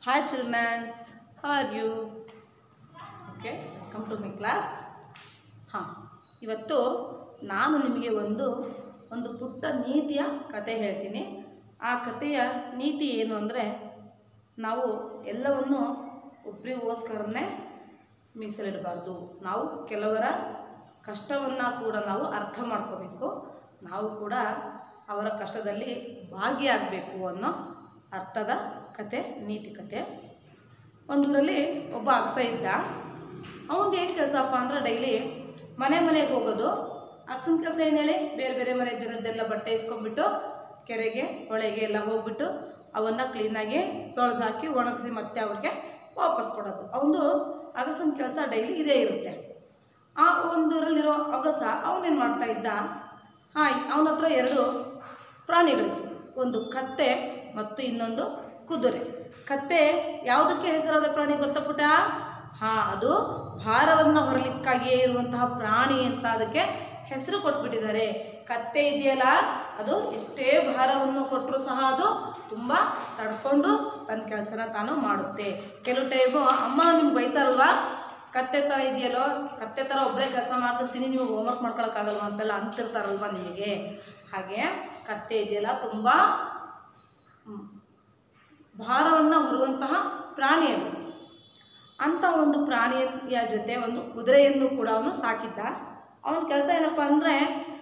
Hi children, how are you? Okay welcome to my class ಹಾಂ ಇವತ್ತು ನಾನು ನಿಮಗೆ ಒಂದು ಒಂದು ಪುಟ್ಟ ನೀತಿಯ ಕತೆ ಹೇಳ್ತೀನಿ ಆ ಕಥೆಯ ನೀತಿ ಏನು ಅಂದರೆ ನಾವು ಎಲ್ಲವನ್ನು ಒಬ್ಬರಿಗೋಸ್ಕರನೇ ಮೀಸಲಿಡಬಾರ್ದು ನಾವು ಕೆಲವರ ಕಷ್ಟವನ್ನು ಕೂಡ ನಾವು ಅರ್ಥ ಮಾಡ್ಕೋಬೇಕು ನಾವು ಕೂಡ ಅವರ ಕಷ್ಟದಲ್ಲಿ ಭಾಗಿಯಾಗಬೇಕು ಅನ್ನೋ ಅರ್ಥದ ಕತೆ ನೀತಿ ಕತೆ ಒಂದೂರಲ್ಲಿ ಒಬ್ಬ ಅಗಸ ಇದ್ದ ಅವನದು ಏನು ಕೆಲಸಪ್ಪ ಅಂದ್ರೆ ಡೈಲಿ ಮನೆ ಮನೆಗೆ ಹೋಗೋದು ಅಗಸನ ಕೆಲಸ ಏನು ಹೇಳಿ ಬೇರೆ ಬೇರೆ ಮನೆ ಜನದ್ದೆಲ್ಲ ಬಟ್ಟೆ ಇಸ್ಕೊಂಡ್ಬಿಟ್ಟು ಕೆರೆಗೆ ಹೊಳೆಗೆ ಎಲ್ಲ ಹೋಗ್ಬಿಟ್ಟು ಅವನ್ನ ಕ್ಲೀನಾಗಿ ತೊಳೆದು ಹಾಕಿ ಒಣಗಿಸಿ ಮತ್ತೆ ಅವ್ರಿಗೆ ವಾಪಸ್ ಕೊಡೋದು ಅವನು ಅಗಸನ ಕೆಲಸ ಡೈಲಿ ಇದೇ ಇರುತ್ತೆ ಆ ಒಂದೂರಲ್ಲಿರೋ ಅಗಸ ಅವನೇನು ಮಾಡ್ತಾ ಇದ್ದ ಹಾಂ ಅವನ ಹತ್ರ ಎರಡು ಪ್ರಾಣಿಗಳಿವೆ ಒಂದು ಕತ್ತೆ ಮತ್ತು ಇನ್ನೊಂದು ಕುದುರೆ ಕತ್ತೆ ಯಾವುದಕ್ಕೆ ಹೆಸರಾದ ಪ್ರಾಣಿ ಗೊತ್ತಾ ಪುಟ ಹಾಂ ಅದು ಭಾರವನ್ನು ಹೊರಲಿಕ್ಕಾಗಿಯೇ ಇರುವಂತಹ ಪ್ರಾಣಿ ಅಂತ ಅದಕ್ಕೆ ಹೆಸರು ಕೊಟ್ಬಿಟ್ಟಿದ್ದಾರೆ ಕತ್ತೆ ಇದೆಯಲ್ಲ ಅದು ಎಷ್ಟೇ ಭಾರವನ್ನು ಕೊಟ್ಟರೂ ಸಹ ಅದು ತುಂಬ ತಡ್ಕೊಂಡು ತನ್ನ ಕೆಲಸನ ತಾನು ಮಾಡುತ್ತೆ ಕೆಲವು ಟೈಮು ಅಮ್ಮ ನಿಮ್ಗೆ ಬೈತಾರಲ್ವಾ ಕತ್ತೆ ಥರ ಇದೆಯಲ್ಲೋ ಕತ್ತೆ ಥರ ಒಬ್ಬಳೇ ಕೆಲಸ ಮಾಡ್ತಿರ್ತೀನಿ ನಿಮಗೆ ಹೋಮ್ವರ್ಕ್ ಮಾಡ್ಕೊಳಕ್ಕಾಗಲ್ವ ಅಂತೆಲ್ಲ ಅಂತಿರ್ತಾರಲ್ವ ನಿಮಗೆ ಹಾಗೆ ಕತ್ತೆ ಇದೆಯಲ್ಲ ತುಂಬ ಭಾರವನ್ನು ಹೊರುವಂತಹ ಪ್ರಾಣಿ ಅದು ಅಂಥ ಒಂದು ಪ್ರಾಣಿಯ ಜೊತೆ ಒಂದು ಕುದುರೆಯನ್ನು ಕೂಡ ಅವನು ಸಾಕಿದ್ದ ಅವನ ಕೆಲಸ ಏನಪ್ಪ ಅಂದರೆ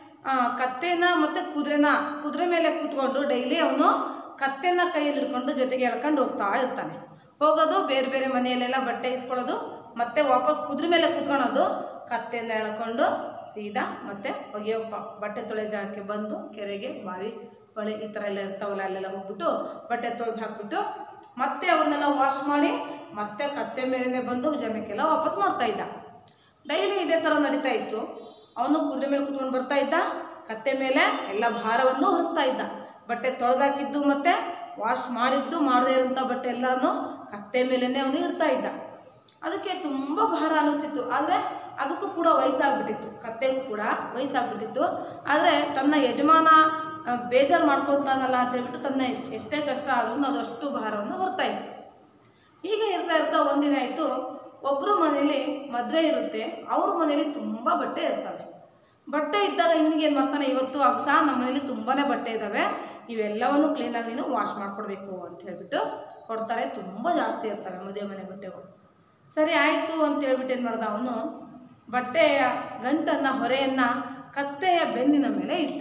ಕತ್ತೆನ ಮತ್ತು ಕುದುರೆನ ಕುದುರೆ ಮೇಲೆ ಕೂತ್ಕೊಂಡು ಡೈಲಿ ಅವನು ಕತ್ತೆನ ಕೈಯಲ್ಲಿ ಹಿಡ್ಕೊಂಡು ಜೊತೆಗೆ ಎಳ್ಕೊಂಡು ಹೋಗ್ತಾ ಇರ್ತಾನೆ ಹೋಗೋದು ಬೇರೆ ಬೇರೆ ಮನೆಯಲ್ಲೆಲ್ಲ ಬಟ್ಟೆ ಇಸ್ಕೊಳ್ಳೋದು ಮತ್ತೆ ವಾಪಸ್ ಕುದುರೆ ಮೇಲೆ ಕೂತ್ಕೊಳ್ಳೋದು ಕತ್ತೆನ ಎಳ್ಕೊಂಡು ಸೀದಾ ಮತ್ತೆ ಒಗೆಯೋ ಪ- ಬಟ್ಟೆ ತೊಳೆ ಜಾಗಕ್ಕೆ ಬಂದು ಕೆರೆಗೆ ಬಾವಿ ಹೊಳೆ ಈ ಥರ ಎಲ್ಲ ಇರ್ತಾವಲ್ಲ ಅಲ್ಲೆಲ್ಲ ಹೋಗ್ಬಿಟ್ಟು ಬಟ್ಟೆ ತೊಳೆದು ಹಾಕ್ಬಿಟ್ಟು ಮತ್ತೆ ಅವನ್ನೆಲ್ಲ ವಾಶ್ ಮಾಡಿ ಮತ್ತೆ ಕತ್ತೆ ಮೇಲೆ ಬಂದು ಜನಕ್ಕೆಲ್ಲ ವಾಪಸ್ ಮಾಡ್ತಾ ಇದ್ದ ಡೈಲಿ ಇದೇ ಥರ ನಡೀತಾ ಇತ್ತು ಅವನು ಕುದುರೆ ಮೇಲೆ ಕುತ್ಕೊಂಡು ಬರ್ತಾ ಇದ್ದ ಕತ್ತೆ ಮೇಲೆ ಎಲ್ಲ ಭಾರವನ್ನು ಹೊರಿಸ್ತಾ ಇದ್ದ ಬಟ್ಟೆ ತೊಳೆದಾಕಿದ್ದು ಮತ್ತೆ ವಾಶ್ ಮಾಡಿದ್ದು ಮಾಡದೇ ಇರೋಂಥ ಬಟ್ಟೆ ಎಲ್ಲನೂ ಕತ್ತೆ ಮೇಲೇ ಅವನು ಇಡ್ತಾ ಇದ್ದ ಅದಕ್ಕೆ ತುಂಬ ಭಾರ ಅನ್ನಿಸ್ತಿತ್ತು ಆದರೆ ಅದಕ್ಕೂ ಕೂಡ ವಯಸ್ಸಾಗ್ಬಿಟ್ಟಿತ್ತು ಕತ್ತೆಗೂ ಕೂಡ ವಯಸ್ಸಾಗ್ಬಿಟ್ಟಿತ್ತು ಆದರೆ ತನ್ನ ಯಜಮಾನ ಆ, ಬೇಜಾರು ಮಾಡ್ಕೊತಾನಲ್ಲ ಅಂತ ಹೇಳ್ಬಿಟ್ಟು ತನ್ನ ಎಷ್ಟು ಎಷ್ಟೇ ಕಷ್ಟ ಆದ್ರೂ ಅದು ಅಷ್ಟು ಭಾರವನ್ನು ಹೊರ್ತಾ ಇತ್ತು ಹೀಗೆ ಇರ್ತಾ ಇರ್ತಾ ಒಂದಿನ ಆಯಿತು ಒಬ್ಬರ ಮನೇಲಿ ಮದುವೆ ಇರುತ್ತೆ ಅವ್ರ ಮನೇಲಿ ತುಂಬ ಬಟ್ಟೆ ಇರ್ತವೆ ಬಟ್ಟೆ ಇದ್ದಾಗ ಇವನಿಗೆ ಏನು ಮಾಡ್ತಾನೆ ಇವತ್ತು ಅಗಸ ನಮ್ಮ ಮನೇಲಿ ತುಂಬಾ ಬಟ್ಟೆ ಇದ್ದಾವೆ ಇವೆಲ್ಲವನ್ನು ಕ್ಲೀನಾಗಿ ನೀನು ವಾಶ್ ಮಾಡಿಕೊಡ್ಬೇಕು ಅಂತ ಹೇಳ್ಬಿಟ್ಟು ಕೊಡ್ತಾರೆ ತುಂಬ ಜಾಸ್ತಿ ಇರ್ತವೆ ಮದುವೆ ಮನೆ ಬಟ್ಟೆಗಳು ಸರಿ ಆಯಿತು ಅಂತ ಹೇಳ್ಬಿಟ್ಟು ಏನು ಮಾಡ್ದ ಅವನು ಬಟ್ಟೆಯ ಗಂಟನ್ನು ಹೊರೆಯನ್ನು ಕತ್ತೆಯ ಬೆನ್ನಿನ ಮೇಲೆ ಇಟ್ಟ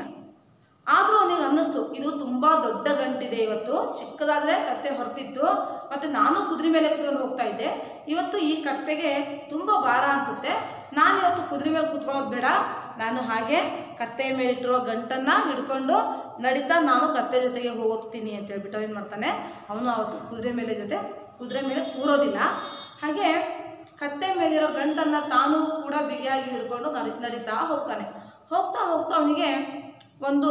ಆದರೂ ಅವನಿಗೆ ಅನ್ನಿಸ್ತು ಇದು ತುಂಬ ದೊಡ್ಡ ಗಂಟಿದೆ ಇವತ್ತು ಚಿಕ್ಕದಾದರೆ ಕತ್ತೆ ಹೊರ್ತಿತ್ತು ಮತ್ತು ನಾನು ಕುದುರೆ ಮೇಲೆ ಕುತ್ಕೊಂಡು ಹೋಗ್ತಾ ಇದ್ದೆ ಇವತ್ತು ಈ ಕತ್ತೆಗೆ ತುಂಬ ಭಾರ ಅನಿಸುತ್ತೆ ನಾನು ಇವತ್ತು ಕುದುರೆ ಮೇಲೆ ಕುತ್ಕೊಳ್ಳೋದು ಬೇಡ ನಾನು ಹಾಗೆ ಕತ್ತೆ ಮೇಲೆ ಇಟ್ಟಿರೋ ಗಂಟನ್ನು ಹಿಡ್ಕೊಂಡು ನಡೀತಾ ನಾನು ಕತ್ತೆ ಜೊತೆಗೆ ಹೋಗ್ತೀನಿ ಅಂತ ಹೇಳ್ಬಿಟ್ಟು ಏನು ಮಾಡ್ತಾನೆ ಅವನು ಅವತ್ತು ಕುದುರೆ ಮೇಲೆ ಜೊತೆ ಕುದುರೆ ಮೇಲೆ ಕೂರೋದಿಲ್ಲ ಹಾಗೆ ಕತ್ತೆ ಮೇಲಿರೋ ಗಂಟನ್ನು ತಾನು ಕೂಡ ಬಿಗಿಯಾಗಿ ಹಿಡ್ಕೊಂಡು ನಡಿ ನಡೀತಾ ಹೋಗ್ತಾನೆ ಹೋಗ್ತಾ ಹೋಗ್ತಾ ಅವನಿಗೆ ಒಂದು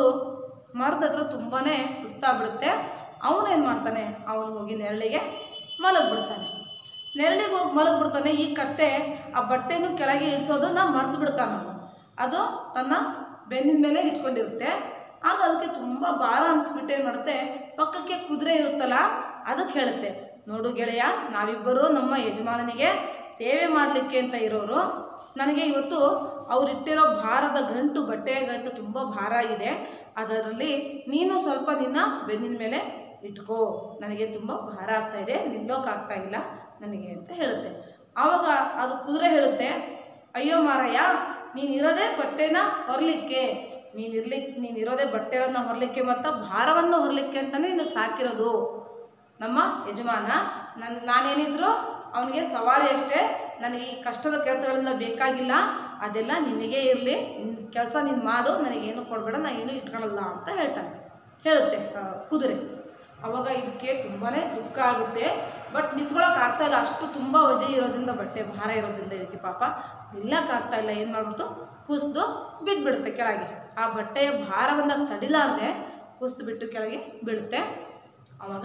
ಮರದ ಹತ್ರ ತುಂಬಾ ಸುಸ್ತಾಗ್ಬಿಡುತ್ತೆ ಅವನೇನು ಮಾಡ್ತಾನೆ ಅವನು ಹೋಗಿ ನೆರಳಿಗೆ ಮಲಗಿಬಿಡ್ತಾನೆ ನೆರಳಿಗೆ ಹೋಗಿ ಮಲಗಿಬಿಡ್ತಾನೆ ಈ ಕತ್ತೆ ಆ ಬಟ್ಟೆನೂ ಕೆಳಗೆ ಇಳಿಸೋದನ್ನ ಮರ್ತು ಬಿಡ್ತಾನೆ ಅವನು ಅದು ತನ್ನ ಬೆನ್ನಿನ ಮೇಲೆ ಇಟ್ಕೊಂಡಿರುತ್ತೆ ಆಗ ಅದಕ್ಕೆ ತುಂಬ ಭಾರ ಅನಿಸ್ಬಿಟ್ಟು ಏನು ಮಾಡುತ್ತೆ ಪಕ್ಕಕ್ಕೆ ಕುದುರೆ ಇರುತ್ತಲ್ಲ ಅದಕ್ಕೆ ಹೇಳುತ್ತೆ ನೋಡು ಗೆಳೆಯ ನಾವಿಬ್ಬರು ನಮ್ಮ ಯಜಮಾನನಿಗೆ ಸೇವೆ ಮಾಡಲಿಕ್ಕೆ ಅಂತ ಇರೋರು ನನಗೆ ಇವತ್ತು ಅವರಿಟ್ಟಿರೋ ಭಾರದ ಗಂಟು ಬಟ್ಟೆಯ ಗಂಟು ತುಂಬ ಭಾರ ಇದೆ ಅದರಲ್ಲಿ ನೀನು ಸ್ವಲ್ಪ ನಿನ್ನ ಬೆನ್ನಿನ ಮೇಲೆ ಇಟ್ಕೋ ನನಗೆ ತುಂಬ ಭಾರ ಆಗ್ತಾ ಇದೆ ನಿಲ್ಲೋಕ್ಕಾಗ್ತಾ ಇಲ್ಲ ನನಗೆ ಅಂತ ಹೇಳುತ್ತೆ ಆವಾಗ ಅದು ಕುದುರೆ ಹೇಳುತ್ತೆ ಅಯ್ಯೋ ಮಾರಯ್ಯ ನೀನು ಇರೋದೇ ಬಟ್ಟೆನ ಹೊರಲಿಕ್ಕೆ ನೀನು ಇರ್ಲಿಕ್ಕೆ ನೀನು ಇರೋದೇ ಬಟ್ಟೆಗಳನ್ನು ಹೊರಲಿಕ್ಕೆ ಮತ್ತು ಭಾರವನ್ನು ಹೊರಲಿಕ್ಕೆ ಅಂತಲೇ ನಿನಗೆ ಸಾಕಿರೋದು ನಮ್ಮ ಯಜಮಾನ ನನ್ನ ನಾನೇನಿದ್ರು ಅವನಿಗೆ ಸವಾರಿ ಅಷ್ಟೇ ನನಗೆ ಈ ಕಷ್ಟದ ಕೆಲಸಗಳೆಲ್ಲ ಬೇಕಾಗಿಲ್ಲ ಅದೆಲ್ಲ ನಿನಗೇ ಇರಲಿ ನಿನ್ನ ಕೆಲಸ ನೀನು ಮಾಡು ನನಗೇನು ಕೊಡಬೇಡ ನಾನು ಏನು ಇಟ್ಕೊಳ್ಳಲ್ಲ ಅಂತ ಹೇಳ್ತಾನೆ ಹೇಳುತ್ತೆ ಆ, ಕುದುರೆ ಅವಾಗ ಇದಕ್ಕೆ ತುಂಬಾ ದುಃಖ ಆಗುತ್ತೆ ಬಟ್ ನಿಂತ್ಕೊಳ್ಳೋಕೆ ಆಗ್ತಾ ಇಲ್ಲ ಅಷ್ಟು ತುಂಬ ವಜೆ ಇರೋದ್ರಿಂದ ಬಟ್ಟೆ ಭಾರ ಇರೋದ್ರಿಂದ ಇದಕ್ಕೆ ಪಾಪ ನಿಲ್ಲಕ್ಕಾಗ್ತಾ ಇಲ್ಲ ಏನು ಮಾಡ್ಬಿಡ್ತು ಕುಸಿದು ಬಿದ್ದುಬಿಡುತ್ತೆ ಕೆಳಗೆ ಆ ಬಟ್ಟೆಯ ಭಾರವನ್ನು ತಡಿಲಾರ್ದೆ ಕುಸಿದು ಬಿಟ್ಟು ಕೆಳಗೆ ಬೀಳುತ್ತೆ ಆವಾಗ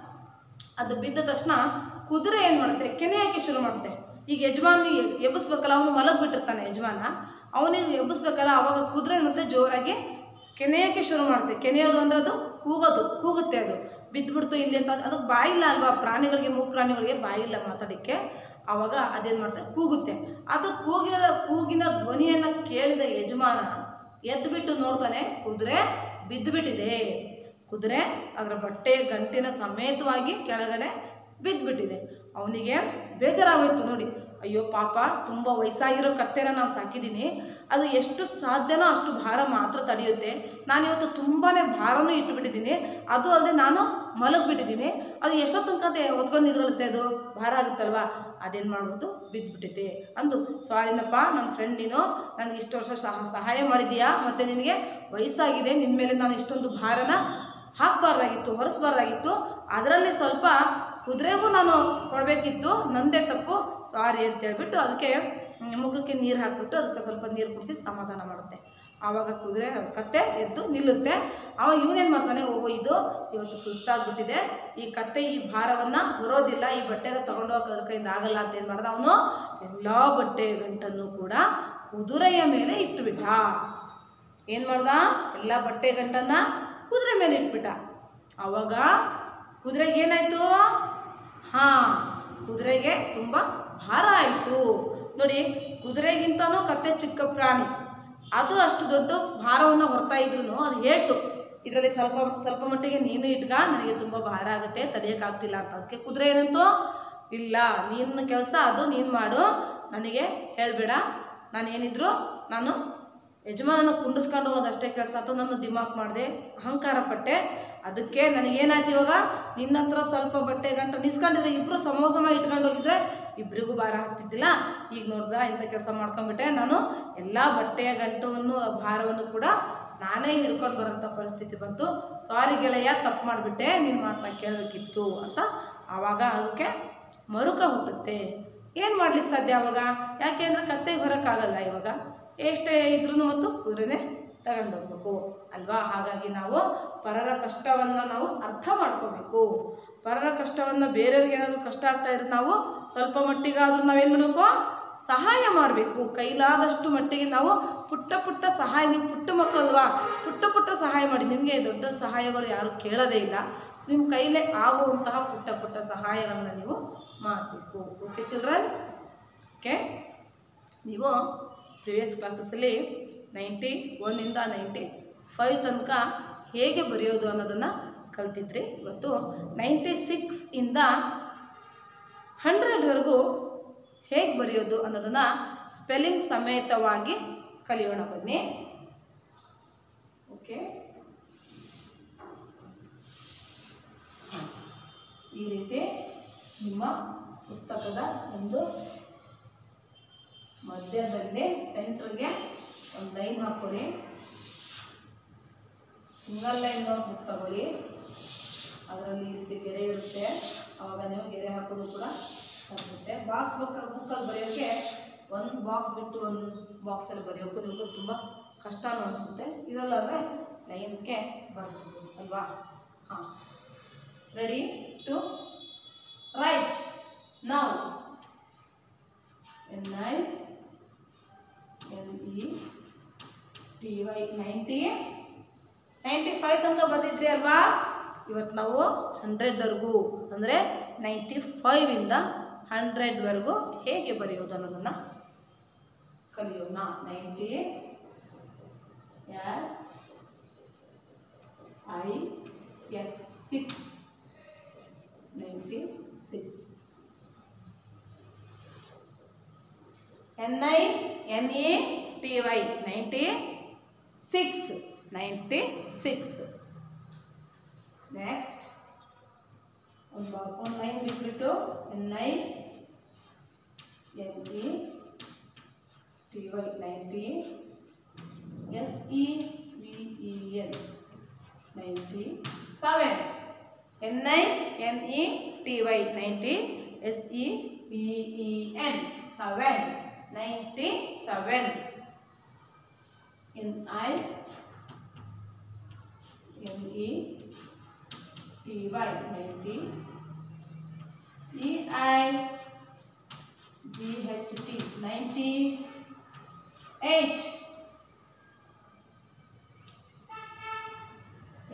ಅದು ಬಿದ್ದ ತಕ್ಷಣ ಕುದುರೆ ಏನು ಮಾಡುತ್ತೆ ಕೆನೆಯೋಕ್ಕೆ ಶುರು ಮಾಡುತ್ತೆ ಈಗ ಯಜಮಾನಿಗೆ ಎಬ್ಬಿಸ್ಬೇಕಲ್ಲ ಅವನು ಮಲಗಿಬಿಟ್ಟಿರ್ತಾನೆ ಯಜಮಾನ ಅವನಿಗೆ ಎಬ್ಬಿಸ್ಬೇಕಲ್ಲ ಆವಾಗ ಕುದುರೆ ಮತ್ತೆ ಜೋರಾಗಿ ಕೆನೆಯೋಕ್ಕೆ ಶುರು ಮಾಡುತ್ತೆ ಕೆನೆಯೋದು ಅಂದರೆ ಅದು ಕೂಗೋದು ಕೂಗುತ್ತೆ ಅದು ಬಿದ್ದುಬಿಡ್ತು ಇಲ್ಲಿ ಅಂತ ಅದಕ್ಕೆ ಬಾಯಿಲ್ಲ ಅಲ್ವಾ ಪ್ರಾಣಿಗಳಿಗೆ ಮೂಗು ಪ್ರಾಣಿಗಳಿಗೆ ಬಾಯಿಲ್ಲ ಮಾತಾಡೋಕ್ಕೆ ಆವಾಗ ಅದೇನು ಮಾಡುತ್ತೆ ಕೂಗುತ್ತೆ ಅದು ಕೂಗಿದ ಕೂಗಿನ ಧ್ವನಿಯನ್ನು ಕೇಳಿದ ಯಜಮಾನ ಎದ್ದುಬಿಟ್ಟು ನೋಡ್ತಾನೆ ಕುದುರೆ ಬಿದ್ದುಬಿಟ್ಟಿದೆ ಕುದುರೆ ಅದರ ಬಟ್ಟೆ ಗಂಟಿನ ಸಮೇತವಾಗಿ ಕೆಳಗಡೆ ಬಿದ್ದುಬಿಟ್ಟಿದೆ ಅವನಿಗೆ ಬೇಜಾರಾಗೋಯ್ತು ನೋಡಿ ಅಯ್ಯೋ ಪಾಪ ತುಂಬ ವಯಸ್ಸಾಗಿರೋ ಕತ್ತೆನ ನಾನು ಸಾಕಿದ್ದೀನಿ ಅದು ಎಷ್ಟು ಸಾಧ್ಯನೋ ಅಷ್ಟು ಭಾರ ಮಾತ್ರ ತಡೆಯುತ್ತೆ ನಾನಿವತ್ತು ತುಂಬಾ ಭಾರನೂ ಇಟ್ಟುಬಿಟ್ಟಿದ್ದೀನಿ ಅದು ಅಲ್ಲದೆ ನಾನು ಮಲಗಿಬಿಟ್ಟಿದ್ದೀನಿ ಅದು ಎಷ್ಟೊತ್ತು ತನಕ ಹೊತ್ಕೊಂಡು ನಿದ್ರಳುತ್ತೆ ಅದು ಭಾರ ಆಗುತ್ತಲ್ವಾ ಅದೇನು ಮಾಡ್ಬಿಟ್ಟು ಬಿದ್ದುಬಿಟ್ಟಿದೆ ಅಂದು ಸಾರಿನಪ್ಪ ನನ್ನ ಫ್ರೆಂಡ್ ನೀನು ನನಗೆ ಇಷ್ಟು ವರ್ಷ ಸಹ ಸಹಾಯ ಮಾಡಿದೀಯಾ ಮತ್ತು ನಿನಗೆ ವಯಸ್ಸಾಗಿದೆ ನಿನ್ನ ಮೇಲೆ ನಾನು ಇಷ್ಟೊಂದು ಭಾರನ ಹಾಕಬಾರ್ದಾಗಿತ್ತು ಹೊರಿಸ್ಬಾರ್ದಾಗಿತ್ತು ಅದರಲ್ಲಿ ಸ್ವಲ್ಪ ಕುದುರೆಗೂ ನಾನು ಕೊಡಬೇಕಿತ್ತು ನಂದೇ ತಪ್ಪು ಸಾರಿ ಅಂತ ಹೇಳ್ಬಿಟ್ಟು ಅದಕ್ಕೆ ಮ್, ಮುಖಕ್ಕೆ ನೀರು ಹಾಕ್ಬಿಟ್ಟು ಅದಕ್ಕೆ ಸ್ವಲ್ಪ ನೀರು ಕುಡಿಸಿ ಸಮಾಧಾನ ಮಾಡುತ್ತೆ ಆವಾಗ ಕುದುರೆ ಕತ್ತೆ ಎದ್ದು ನಿಲ್ಲುತ್ತೆ ಆವಾಗ ಇವನೇನು ಮಾಡ್ತಾನೆ ಓಹೋ ಇದು ಇವತ್ತು ಸುಸ್ತಾಗ್ಬಿಟ್ಟಿದೆ ಈ ಕತ್ತೆ ಈ ಭಾರವನ್ನು ಹೊರೋದಿಲ್ಲ ಈ ಬಟ್ಟೆನ ತಗೊಂಡು ಹೋಗೋಕೆ ಅದ್ರ ಕೈಯಿಂದ ಆಗಲ್ಲ ಅಂತ ಏನು ಮಾಡ್ದ ಅವನು ಎಲ್ಲ ಬಟ್ಟೆ ಗಂಟನ್ನು ಕೂಡ ಕುದುರೆಯ ಮೇಲೆ ಇಟ್ಟುಬಿಟ್ಟ ಏನು ಮಾಡ್ದ ಎಲ್ಲ ಬಟ್ಟೆ ಗಂಟನ್ನ ಕುದುರೆ ಮೇಲೆ ಇಟ್ಬಿಟ್ಟ ಆವಾಗ ಕುದುರೆಗೆ ಏನಾಯಿತು ಹಾಂ ಕುದುರೆಗೆ ತುಂಬ ಭಾರ ಆಯಿತು ನೋಡಿ ಕುದುರೆಗಿಂತನೂ ಕತ್ತೆ ಚಿಕ್ಕ ಪ್ರಾಣಿ ಅದು ಅಷ್ಟು ದೊಡ್ಡ ಭಾರವನ್ನು ಹೊರ್ತಾ ಇದ್ರು ಅದು ಹೇಳ್ತು ಇದರಲ್ಲಿ ಸ್ವಲ್ಪ ಸ್ವಲ್ಪ ಮಟ್ಟಿಗೆ ನೀನು ಇಟ್ಗ ನನಗೆ ತುಂಬ ಭಾರ ಆಗುತ್ತೆ ತಡೆಯೋಕ್ಕಾಗ್ತಿಲ್ಲ ಅಂತ ಅದಕ್ಕೆ ಕುದುರೆ ಏನಂತು ಇಲ್ಲ ನಿನ್ನ ಕೆಲಸ ಅದು ನೀನು ಮಾಡು ನನಗೆ ಹೇಳಬೇಡ ನಾನು ಏನಿದ್ರು ನಾನು ಯಜಮಾನನ ಕುಂಡಿಸ್ಕೊಂಡು ಹೋಗೋದು ಅಷ್ಟೇ ಕೆಲಸ ಅಥವಾ ನನ್ನ ದಿಮಾಕ್ ಮಾಡಿದೆ ಅಹಂಕಾರ ಪಟ್ಟೆ ಅದಕ್ಕೆ ನನಗೇನಾಯ್ತು ಇವಾಗ ನಿನ್ನ ಹತ್ರ ಸ್ವಲ್ಪ ಬಟ್ಟೆ ಗಂಟ ನಿಸ್ಕೊಂಡಿದ್ರೆ ಇಬ್ಬರು ಸಮ ಸಮ ಇಟ್ಕೊಂಡು ಹೋಗಿದ್ರೆ ಇಬ್ಬರಿಗೂ ಭಾರ ಆಗ್ತಿದ್ದಿಲ್ಲ ಈಗ ನೋಡ್ದ ಇಂಥ ಕೆಲಸ ಮಾಡ್ಕೊಂಬಿಟ್ಟೆ ನಾನು ಎಲ್ಲ ಬಟ್ಟೆಯ ಗಂಟವನ್ನು ಭಾರವನ್ನು ಕೂಡ ನಾನೇ ಹಿಡ್ಕೊಂಡು ಬರೋಂಥ ಪರಿಸ್ಥಿತಿ ಬಂತು ಸಾರಿ ಗೆಳೆಯ ತಪ್ಪು ಮಾಡಿಬಿಟ್ಟೆ ನಿನ್ನ ಮಾತನ್ನ ಕೇಳಬೇಕಿತ್ತು ಅಂತ ಆವಾಗ ಅದಕ್ಕೆ ಮರುಕ ಹುಟ್ಟುತ್ತೆ ಏನು ಮಾಡ್ಲಿಕ್ಕೆ ಸಾಧ್ಯ ಅವಾಗ ಯಾಕೆ ಅಂದರೆ ಕತ್ತೆಗೆ ಬರೋಕ್ಕಾಗಲ್ಲ ಇವಾಗ ಎಷ್ಟೇ ಇದ್ರೂ ಮತ್ತು ಕುದುರೆನೇ ತಗೊಂಡೋಗ್ಬೇಕು ಅಲ್ವಾ ಹಾಗಾಗಿ ನಾವು ಪರರ ಕಷ್ಟವನ್ನು ನಾವು ಅರ್ಥ ಮಾಡ್ಕೋಬೇಕು ಪರರ ಕಷ್ಟವನ್ನು ಬೇರೆಯವ್ರಿಗೆ ಏನಾದರೂ ಕಷ್ಟ ಆಗ್ತಾ ಇದ್ರೆ ನಾವು ಸ್ವಲ್ಪ ಮಟ್ಟಿಗಾದರೂ ನಾವೇನು ಮಾಡಬೇಕು ಸಹಾಯ ಮಾಡಬೇಕು ಕೈಲಾದಷ್ಟು ಮಟ್ಟಿಗೆ ನಾವು ಪುಟ್ಟ ಪುಟ್ಟ ಸಹಾಯ ನೀವು ಪುಟ್ಟ ಮಕ್ಕಳಲ್ವಾ ಪುಟ್ಟ ಪುಟ್ಟ ಸಹಾಯ ಮಾಡಿ ನಿಮಗೆ ದೊಡ್ಡ ಸಹಾಯಗಳು ಯಾರು ಕೇಳೋದೇ ಇಲ್ಲ ನಿಮ್ಮ ಕೈಲೇ ಆಗುವಂತಹ ಪುಟ್ಟ ಪುಟ್ಟ ಸಹಾಯಗಳನ್ನ ನೀವು ಮಾಡಬೇಕು ಓಕೆ ಚಿಲ್ಡ್ರನ್ಸ್ ಓಕೆ ನೀವು ಪ್ರಿವಿಯಸ್ ಕ್ಲಾಸಸ್ಸಲ್ಲಿ ನೈಂಟಿ ಒನ್ನಿಂದ ನೈಂಟಿ ಫೈವ್ ತನಕ ಹೇಗೆ ಬರೆಯೋದು ಅನ್ನೋದನ್ನು ಕಲ್ತಿದ್ರಿ ಇವತ್ತು ನೈಂಟಿ ಸಿಕ್ಸ್ ಇಂದ ಹಂಡ್ರೆಡ್ವರೆಗೂ ಹೇಗೆ ಬರೆಯೋದು ಅನ್ನೋದನ್ನು ಸ್ಪೆಲ್ಲಿಂಗ್ ಸಮೇತವಾಗಿ ಕಲಿಯೋಣ ಬನ್ನಿ ಓಕೆ ಈ ರೀತಿ ನಿಮ್ಮ ಪುಸ್ತಕದ ಒಂದು ಮಧ್ಯದಲ್ಲಿ ಸೆಂಟ್ರಿಗೆ ಒಂದು ಲೈನ್ ಹಾಕ್ಕೊಳ್ಳಿ ಸಿಂಗಲ್ ಲೈನ್ ಬುಕ್ ತಗೊಳ್ಳಿ ಅದರಲ್ಲಿ ಈ ರೀತಿ ಗೆರೆ ಇರುತ್ತೆ ಆವಾಗ ನೀವು ಗೆರೆ ಹಾಕೋದು ಕೂಡ ಆಗುತ್ತೆ ಬಾಕ್ಸ್ ಬುಕ್ ಬುಕ್ಕಲ್ಲಿ ಬರೆಯೋಕ್ಕೆ ಒಂದು ಬಾಕ್ಸ್ ಬಿಟ್ಟು ಒಂದು ಬಾಕ್ಸಲ್ಲಿ ಬರೆಯೋಕ್ಕೂ ನಿಮಗೂ ತುಂಬ ಕಷ್ಟನೂ ಅನಿಸುತ್ತೆ ಇದರಲ್ಲಾದರೆ ಲೈನ್ಗೆ ಬರ್ಬೋದು ಅಲ್ವಾ ಹಾಂ ರೆಡಿ ಟು ರೈಟ್ ನಾವು N I N E T Y ninety ninety five ತನಕ ಬರ್ದಿದ್ರಿ ಅಲ್ವಾ ಇವತ್ತು ನಾವು ಹಂಡ್ರೆಡ್ವರೆಗೂ ಅಂದರೆ ನೈಂಟಿ ಫೈವಿಂದ ಹಂಡ್ರೆಡ್ವರೆಗೂ ಹೇಗೆ ಬರೆಯೋದು ಅನ್ನೋದನ್ನು ಕಲಿಯೋಣ ninety S I X six ninety six N I N E T Y ninety six ninety six next ಒಂದು ಒಂದು ಲೈನ್ ಬಿಟ್ಬಿಟ್ಟು N I N E T Y ninety S E V E N ninety seven N I N E T Y ninety S E V E N seven ninety seven N I N E T Y ninety E I G H T ninety eight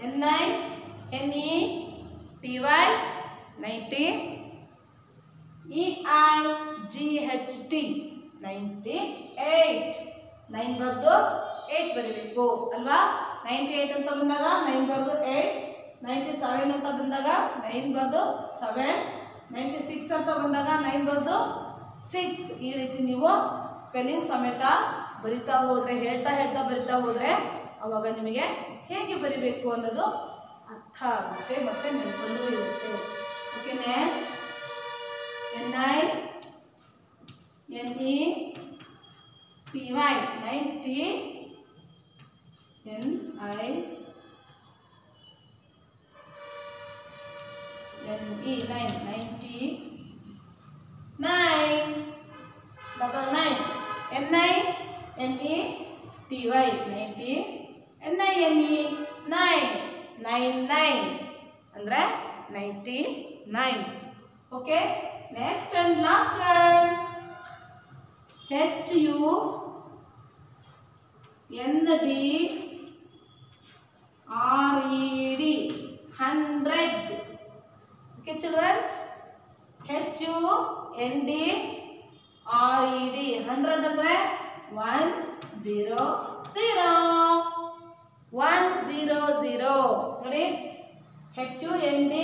N I N E T Y ninety E I G H T ninety eight nine ಬರ್ದು eight ಬರೀಬೇಕು ಅಲ್ವಾ ninety eight ಅಂತ ಬಂದಾಗ nine ಬರ್ದು eight ninety seven ಅಂತ ಬಂದಾಗ nine ಬರ್ದು seven ninety six ಅಂತ ಬಂದಾಗ ನೈನ್ ಬರ್ದು ಸಿಕ್ಸ್ ಈ ರೀತಿ ನೀವು ಸ್ಪೆಲ್ಲಿಂಗ್ ಸಮೇತ ಬರಿತಾ ಹೋದರೆ ಹೇಳ್ತಾ ಹೇಳ್ತಾ ಬರಿತಾ ಹೋದರೆ ಅವಾಗ ನಿಮಗೆ ಹೇಗೆ ಬರಿಬೇಕು ಅನ್ನೋದು ಅರ್ಥ ಆಗುತ್ತೆ ಮತ್ತು ನೆನಪಲ್ಲೂ ಇರುತ್ತೆ okay next N I N E T Y ninety N I N E nine ninety nine double nine N I N E T Y ninety N I N E nine nine nine ಅಂದರೆ ninety nine okay next and last one H U N D R E D hundred okay childrens H U N D R E D hundred ಅಂದರೆ one zero zero one zero zero ನೋಡಿ ಹೆಚ್ U N D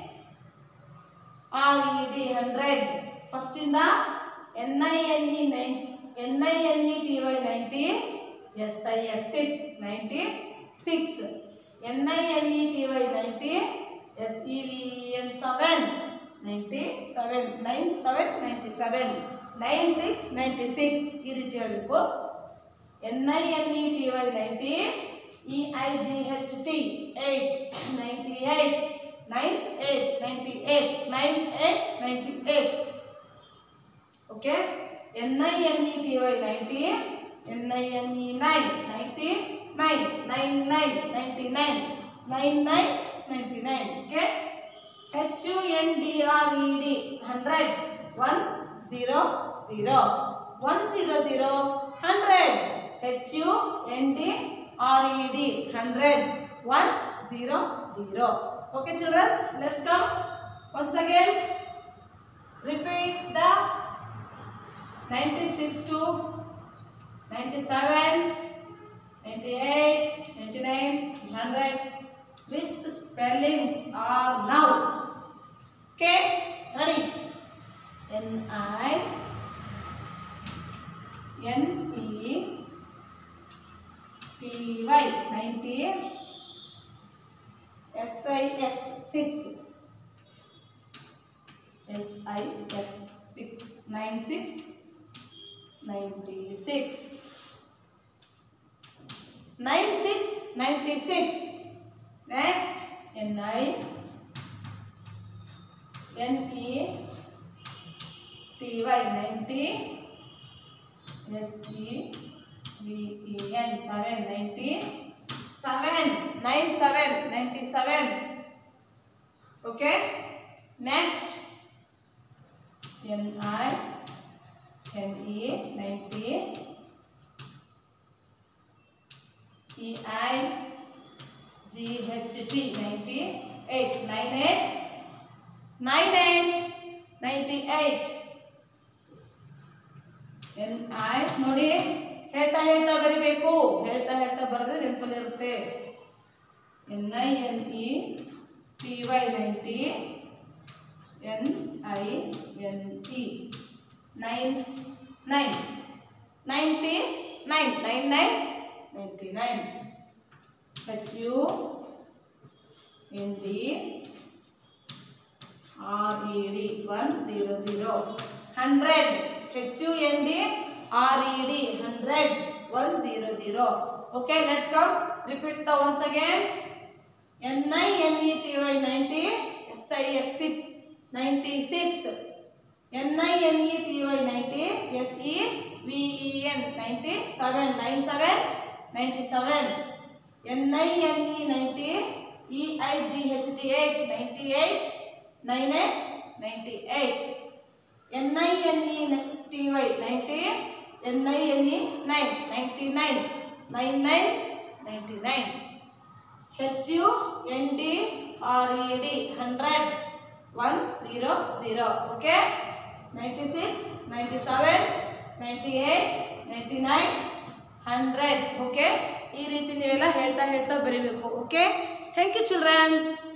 R E D hundred ಫಸ್ಟಿಂದ N I N E nine N I N E T Y ninety S I X six ninety six N I N E T Y ninety S E V N seven ninety seven nine seven ninety seven nine six ninety six ಈ ರೀತಿ ಹೇಳಬೇಕು N I N E T Y ninety E I G H T eight ninety eight nine eight ninety eight nine eight ninety eight okay N I N E T Y ninety N I N E nine ninety nine nine nine ninety nine nine nine ninety nine okay H U N D R E D hundred one zero zero one zero zero hundred H U N D R E D hundred one zero zero okay childrens let's come once again repeat the 96 to 97 98 99 100 with the spellings are now okay ready n i n e t y 90 s i x 6 S I X six nine six ninety six nine six ninety six next N I N E T Y ninety S E V E N seven ninety seven nine seven ninety seven okay next N I N E ninety E I G H T ninety eight nine eight nine eight ninety eight N I ನೋಡಿ ಹೇಳ್ತಾ ಹೇಳ್ತಾ ಬರಿಬೇಕು ಹೇಳ್ತಾ ಹೇಳ್ತಾ ಬರೆದ್ರೆ ನೆನಪಲ್ಲಿರುತ್ತೆ N I N E T Y ninety N I N E nine nine ninety nine nine nine ninety nine H U N D R E D one zero zero hundred H U N D R E D hundred one zero zero okay let's come repeat the once again N I N E T Y ninety S I X six ninety six N I N E T Y ninety S E V E N ninety seven nine seven ninety seven N I N E ninety E I G H T eight ninety eight nine eight ninety eight N I N E T Y ninety N I N E nine ninety nine nine nine ninety nine H U N T R E D hundred one zero zero okay ninety six ninety seven ninety eight ninety nine hundred okay ಈ ರೀತಿ ನೀವೆಲ್ಲ ಹೇಳ್ತಾ ಹೇಳ್ತಾ ಬರೀಬೇಕು okay thank you children's